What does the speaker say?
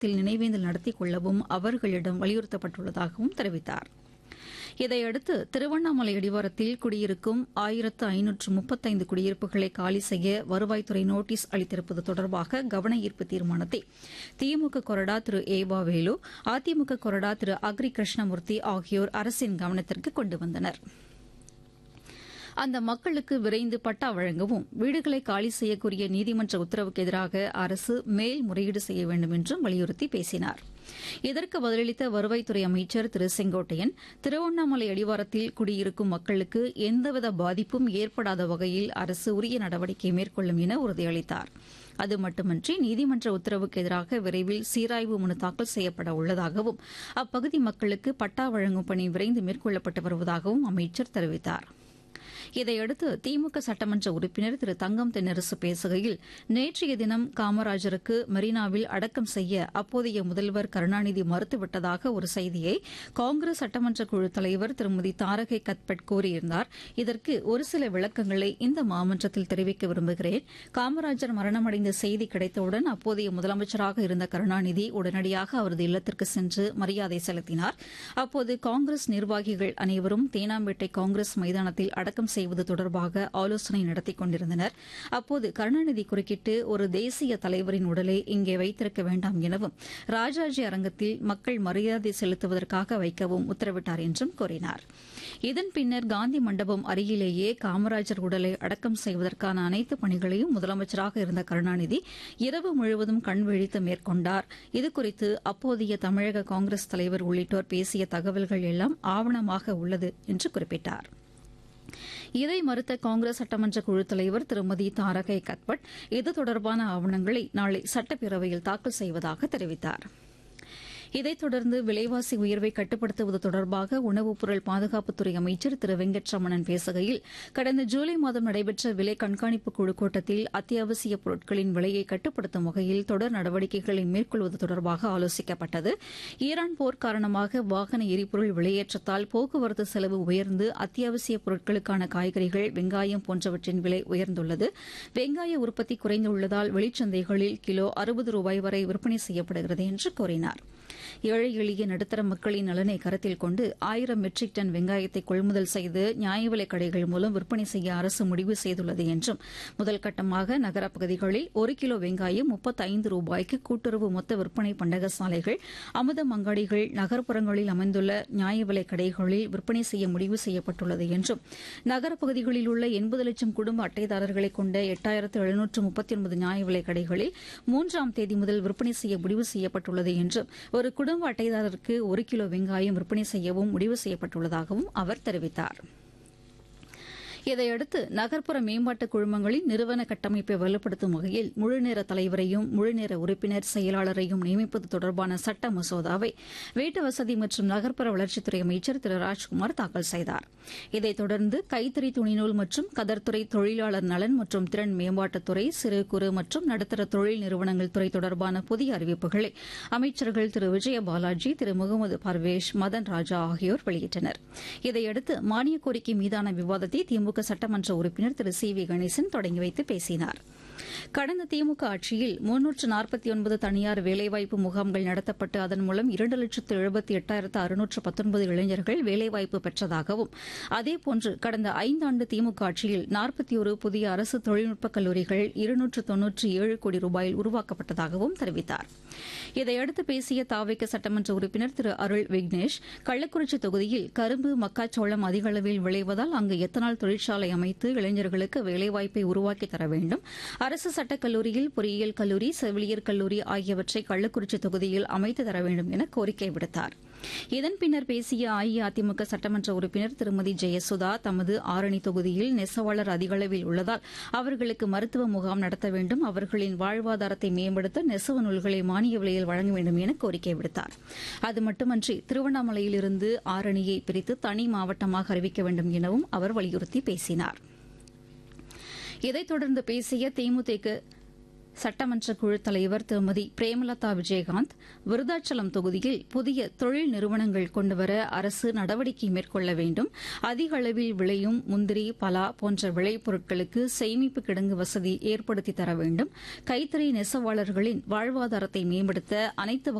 தமிழகத்தில் நினைவேந்தல் நடத்திக் கொள்ளவும் அவர்களிடம் வலியுறுத்தப்பட்டுள்ளதாகவும் தெரிவித்தார் இதையடுத்து திருவண்ணாமலை அடிவாரத்தில் குடியிருக்கும் ஆயிரத்து ஐநூற்று முப்பத்தைந்து குடியிருப்புகளை காலி செய்ய வருவாய்த்துறை நோட்டீஸ் அளித்திருப்பது தொடர்பாக கவன ஈர்ப்பு தீர்மானத்தை திமுக கொறடா திரு ஏவா வேலு அதிமுக கொறடா திரு அக்ரி கிருஷ்ணமூர்த்தி ஆகியோர் அரசின் கவனத்திற்கு கொண்டு வந்தனா் அந்த மக்களுக்கு விரைந்து பட்டா வழங்கவும் வீடுகளை காலி செய்யக்கூடிய நீதிமன்ற உத்தரவுக்கு எதிராக அரசு மேல்முறையீடு செய்ய வேண்டும் என்றும் வலியுறுத்தி பேசினார் இதற்கு பதிலளித்த வருவாய்த்துறை அமைச்சர் திரு செங்கோட்டையன் திருவண்ணாமலை அடிவாரத்தில் குடியிருக்கும் மக்களுக்கு எந்தவித பாதிப்பும் ஏற்படாத வகையில் அரசு உரிய நடவடிக்கை மேற்கொள்ளும் என உறுதியளித்தார் அது மட்டுமன்றி நீதிமன்ற உத்தரவுக்கு எதிராக விரைவில் சீராய்வு மனு தாக்கல் செய்யப்பட உள்ளதாகவும் அப்பகுதி மக்களுக்கு பட்டா வழங்கும் பணி விரைந்து மேற்கொள்ளப்பட்டு வருவதாகவும் அமைச்சர் தெரிவித்தாா் இதையடுத்து திமுக சட்டமன்ற உறுப்பினர் திரு தங்கம் தென்னரசு பேசுகையில் நேற்றைய தினம் காமராஜருக்கு மெரினாவில் அடக்கம் செய்ய அப்போதைய முதல்வர் கருணாநிதி மறுத்துவிட்டதாக ஒரு செய்தியை காங்கிரஸ் சட்டமன்ற குழு தலைவர் திருமதி தாரகை கத்பட் கூறியிருந்தார் இதற்கு ஒரு சில விளக்கங்களை இந்த மாமன்றத்தில் தெரிவிக்க விரும்புகிறேன் காமராஜர் மரணமடைந்த செய்தி கிடைத்தவுடன் அப்போதைய முதலமைச்சராக இருந்த கருணாநிதி உடனடியாக அவரது இல்லத்திற்கு சென்று மரியாதை செலுத்தினார் அப்போது காங்கிரஸ் நிர்வாகிகள் அனைவரும் தேனாம்பேட்டை காங்கிரஸ் மைதானத்தில் அடக்கம் செய்வது தொடர்பாக ஆலோசனை நடத்திக் கொண்டிருந்தனர் அப்போது கருணாநிதி குறுக்கிட்டு ஒரு தேசிய தலைவரின் உடலை இங்கே வைத்திருக்க வேண்டாம் எனவும் ராஜாஜி அரங்கத்தில் மக்கள் மரியாதை செலுத்துவதற்காக வைக்கவும் உத்தரவிட்டார் என்றும் கூறினார் இதன் பின்னர் காந்தி மண்டபம் அருகிலேயே காமராஜர் உடலை அடக்கம் செய்வதற்கான அனைத்து பணிகளையும் முதலமைச்சராக இருந்த கருணாநிதி இரவு முழுவதும் கண் விழித்து மேற்கொண்டார் இதுகுறித்து அப்போதைய தமிழக காங்கிரஸ் தலைவர் உள்ளிட்டோர் பேசிய தகவல்கள் எல்லாம் ஆவணமாக உள்ளது என்று குறிப்பிட்டாா் இதை மறுத்த காங்கிரஸ் சட்டமன்ற குழு தலைவர் திருமதி தாரகை கத்பட் இது தொடர்பான ஆவணங்களை நாளை சட்டப்பேரவையில் தாக்கல் செய்வதாக தெரிவித்தார் இதைத் தொடர்ந்து விலைவாசி உயர்வை கட்டுப்படுத்துவது தொடர்பாக உணவுப் பொருள் பாதுகாப்புத்துறை அமைச்சர் திரு வெங்கட்ரமணன் பேசுகையில் கடந்த ஜூலை மாதம் நடைபெற்ற விலை கண்காணிப்பு குழு கூட்டத்தில் அத்தியாவசிய பொருட்களின் விலையை கட்டுப்படுத்தும் வகையில் தொடர் நடவடிக்கைகளை மேற்கொள்வது தொடர்பாக ஆலோசிக்கப்பட்டது ஈரான் போர் காரணமாக வாகன எரிபொருள் விலையேற்றத்தால் போக்குவரத்து செலவு உயர்ந்து அத்தியாவசிய பொருட்களுக்கான காய்கறிகள் வெங்காயம் போன்றவற்றின் விலை உயர்ந்துள்ளது வெங்காய உற்பத்தி குறைந்துள்ளதால் வெளிச்சந்தைகளில் கிலோ அறுபது ரூபாய் வரை விற்பனை செய்யப்படுகிறது என்று கூறினார் ஏழை எளிய நடுத்தர மக்களின் நலனை கருத்தில் கொண்டு ஆயிரம் மெட்ரிக் டன் வெங்காயத்தை கொள்முதல் செய்து நியாய விலைக் கடைகள் மூலம் விற்பனை செய்ய அரசு முடிவு செய்துள்ளது என்றும் முதல் கட்டமாக நகரப் பகுதிகளில் ஒரு கிலோ வெங்காயம் முப்பத்தைந்து ரூபாய்க்கு கூட்டுறவு மொத்த விற்பனை பண்டக சாலைகள் அமுதம் அங்காடிகள் நகர்ப்புறங்களில் அமைந்துள்ள நியாய விலைக் கடைகளில் விற்பனை செய்ய முடிவு செய்யப்பட்டுள்ளது என்றும் நகரப் பகுதிகளில் உள்ள எண்பது லட்சம் குடும்ப அட்டைதாரர்களை கொண்ட எட்டாயிரத்து எழுநூற்று முப்பத்தி ஒன்பது நியாய விலைக் கடைகளில் மூன்றாம் தேதி முதல் விற்பனை செய்ய முடிவு செய்யப்பட்டுள்ளது என்றும் ஒரு குடும்ப அட்டைதாரருக்கு ஒரு கிலோ வெங்காயம் விற்பனை செய்யவும் முடிவு செய்யப்பட்டுள்ளதாகவும் அவர் தெரிவித்தார் இதையடுத்து நகர்ப்புற மேம்பாட்டு குழுமங்களின் நிறுவன கட்டமைப்பை வலுப்படுத்தும் வகையில் முழுநேர தலைவரையும் முழுநேர உறுப்பினர் செயலாளரையும் நியமிப்பது தொடர்பான சட்ட மசோதாவை வீட்டு வசதி மற்றும் நகர்ப்புற வளர்ச்சித்துறை அமைச்சர் திரு ராஜ்குமார் தாக்கல் செய்தார் இதைத் தொடர்ந்து கைத்தறி துணிநூல் மற்றும் கதர்துறை தொழிலாளர் நலன் மற்றும் திறன் மேம்பாட்டுத்துறை சிறு குறு மற்றும் நடுத்தர தொழில் நிறுவனங்கள் துறை தொடர்பான புதிய அறிவிப்புகளை அமைச்சர்கள் திரு விஜய பாலாஜி திரு முகமது பர்வேஷ் மதன் ராஜா ஆகியோர் வெளியிட்டனர் இதையடுத்து மானிய கோரிக்கை மீதான விவாதத்தை திமுக திமுக சட்டமன்ற உறுப்பினர் திரு சி வி கணேசன் தொடங்கி வைத்து பேசினார் கடந்த திமுக ஆட்சியில் முன்னூற்று நாற்பத்தி ஒன்பது தனியார் வேலைவாய்ப்பு முகாம்கள் நடத்தப்பட்டு அதன் மூலம் இரண்டு லட்சத்து எழுபத்தி எட்டாயிரத்து அறுநூற்று பத்தொன்பது இளைஞர்கள் வேலைவாய்ப்பு பெற்றதாகவும் அதேபோன்று கடந்த ஐந்தாண்டு திமுக ஆட்சியில் நாற்பத்தி ஒரு புதிய அரசு தொழில்நுட்பக் கல்லூரிகள் இருநூற்று தொன்னூற்றி ஏழு கோடி ரூபாயில் உருவாக்கப்பட்டதாகவும் தெரிவித்தார் இதையடுத்து பேசிய தாவைக்க சட்டமன்ற உறுப்பினர் திரு அருள் விக்னேஷ் கள்ளக்குறிச்சி தொகுதியில் கரும்பு மக்காச்சோளம் அதிக அளவில் விளைவதால் அங்கு எத்தனால் தொழிற்சாலை அமைத்து இளைஞர்களுக்கு வேலைவாய்ப்பை உருவாக்கி தர வேண்டும் அரசு சட்டக் கல்லூரியில் பொறியியல் கல்லூரி செவிலியர் கல்லூரி ஆகியவற்றை கள்ளக்குறிச்சி தொகுதியில் அமைத்து தர வேண்டும் என கோரிக்கை விடுத்தார் இதன் பின்னர் பேசிய அஇஅதிமுக சட்டமன்ற உறுப்பினர் திருமதி ஜெயசுதா தமது ஆரணி தொகுதியில் நெசவாளர் அதிக அளவில் உள்ளதால் அவர்களுக்கு மருத்துவ முகாம் நடத்த வேண்டும் அவர்களின் வாழ்வாதாரத்தை மேம்படுத்த நெசவு நூல்களை மானிய விலையில் வழங்க வேண்டும் என கோரிக்கை விடுத்தார் அது மட்டுமன்றி திருவண்ணாமலையில் இருந்து ஆரணியை பிரித்து தனி மாவட்டமாக அறிவிக்க வேண்டும் எனவும் அவர் வலியுறுத்தி பேசினார் இதைத் தொடர்ந்து பேசிய தேமுதிக சட்டமன்ற குழு தலைவர் திருமதி பிரேமலதா விஜயகாந்த் விருதாச்சலம் தொகுதியில் புதிய தொழில் நிறுவனங்கள் கொண்டுவர அரசு நடவடிக்கை மேற்கொள்ள வேண்டும் அதிக அளவில் விளையும் முந்திரி பலா போன்ற விளைபொருட்களுக்கு சேமிப்பு கிடங்கு வசதி ஏற்படுத்தி தர வேண்டும் கைத்தறி நெசவாளர்களின் வாழ்வாதாரத்தை மேம்படுத்த அனைத்து